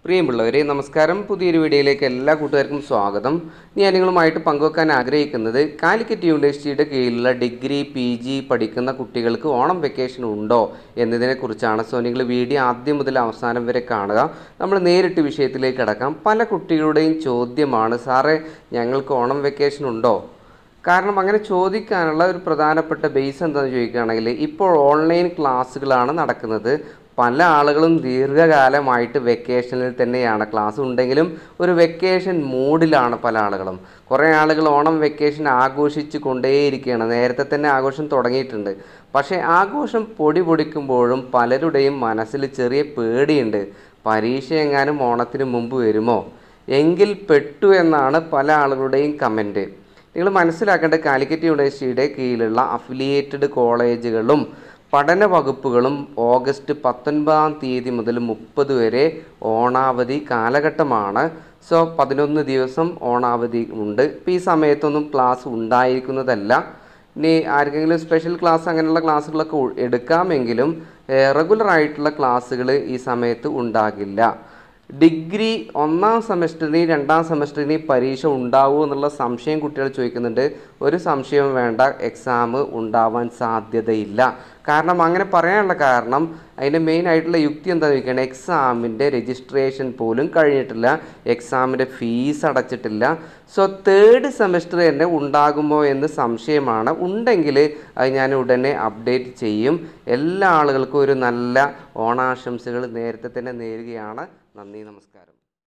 പ്രിയമുള്ളവരെ നമസ്കാരം പുതിയൊരു വീഡിയോയിലേക്ക് എല്ലാ കൂട്ടുകാർക്കും സ്വാഗതം ഞാൻ നിങ്ങളുമായിട്ട് പങ്കുവെക്കാൻ ആഗ്രഹിക്കുന്നത് കാലിക്കറ്റ് യൂണിവേഴ്സിറ്റിയുടെ കീഴിലുള്ള ഡിഗ്രി പി ജി പഠിക്കുന്ന കുട്ടികൾക്ക് ഓണം വെക്കേഷൻ ഉണ്ടോ എന്നതിനെക്കുറിച്ചാണ് സോ നിങ്ങൾ വീഡിയോ ആദ്യം മുതൽ അവസാനം വരെ കാണുക നമ്മൾ നേരിട്ട് വിഷയത്തിലേക്ക് കടക്കാം പല കുട്ടികളുടെയും ചോദ്യമാണ് സാറേ ഞങ്ങൾക്ക് ഓണം വെക്കേഷൻ ഉണ്ടോ കാരണം അങ്ങനെ ചോദിക്കാനുള്ള ഒരു പ്രധാനപ്പെട്ട ബേസ് എന്താണെന്ന് ചോദിക്കുകയാണെങ്കിൽ ഇപ്പോൾ ഓൺലൈൻ ക്ലാസ്സുകളാണ് നടക്കുന്നത് പല ആളുകളും ദീർഘകാലമായിട്ട് വെക്കേഷനിൽ തന്നെയാണ് ക്ലാസ് ഉണ്ടെങ്കിലും ഒരു വെക്കേഷൻ മൂഡിലാണ് പല ആളുകളും കുറേ ആളുകൾ ഓണം വെക്കേഷൻ ആഘോഷിച്ച് കൊണ്ടേയിരിക്കുകയാണ് നേരത്തെ തന്നെ ആഘോഷം തുടങ്ങിയിട്ടുണ്ട് പക്ഷേ ആഘോഷം പൊടി പൊടിക്കുമ്പോഴും പലരുടെയും മനസ്സിൽ ചെറിയ പേടിയുണ്ട് പരീക്ഷ എങ്ങാനും ഓണത്തിന് മുമ്പ് വരുമോ എങ്കിൽ പെട്ടു എന്നാണ് പല ആളുകളുടെയും കമൻറ്റ് നിങ്ങൾ മനസ്സിലാക്കേണ്ട കാലിക്കറ്റ് യൂണിവേഴ്സിറ്റിയുടെ കീഴിലുള്ള അഫിലിയേറ്റഡ് കോളേജുകളും പഠന വകുപ്പുകളും ഓഗസ്റ്റ് പത്തൊൻപതാം തീയതി മുതൽ മുപ്പത് വരെ ഓണാവധി കാലഘട്ടമാണ് സോ പതിനൊന്ന് ദിവസം ഓണാവധി ഉണ്ട് ഇപ്പോൾ ഈ സമയത്തൊന്നും ക്ലാസ് ഉണ്ടായിരിക്കുന്നതല്ല ഇനി ആർക്കെങ്കിലും സ്പെഷ്യൽ ക്ലാസ് അങ്ങനെയുള്ള ക്ലാസ്സുകളൊക്കെ ഉ- എടുക്കാമെങ്കിലും റെഗുലർ ആയിട്ടുള്ള ക്ലാസ്സുകൾ ഈ സമയത്ത് ഉണ്ടാകില്ല ഡിഗ്രി ഒന്നാം സെമസ്റ്ററിന് രണ്ടാം സെമസ്റ്ററിന് പരീക്ഷ ഉണ്ടാവുമോ എന്നുള്ള സംശയം കുട്ടികൾ ചോദിക്കുന്നുണ്ട് ഒരു സംശയവും വേണ്ട എക്സാം ഉണ്ടാവാൻ സാധ്യതയില്ല കാരണം അങ്ങനെ പറയാനുള്ള കാരണം അതിൻ്റെ മെയിൻ ആയിട്ടുള്ള യുക്തി എന്താ ചോദിക്കുകയാണ് എക്സാമിൻ്റെ രജിസ്ട്രേഷൻ പോലും കഴിഞ്ഞിട്ടില്ല എക്സാമിൻ്റെ ഫീസ് അടച്ചിട്ടില്ല സോ തേർഡ് സെമസ്റ്റർ തന്നെ ഉണ്ടാകുമോ എന്ന് സംശയമാണ് ഉണ്ടെങ്കിൽ അത് ഞാൻ ഉടനെ അപ്ഡേറ്റ് ചെയ്യും എല്ലാ ആളുകൾക്കും ഒരു നല്ല ഓണാശംസകൾ നേരത്തെ തന്നെ നേരുകയാണ് നന്ദി നമസ്കാരം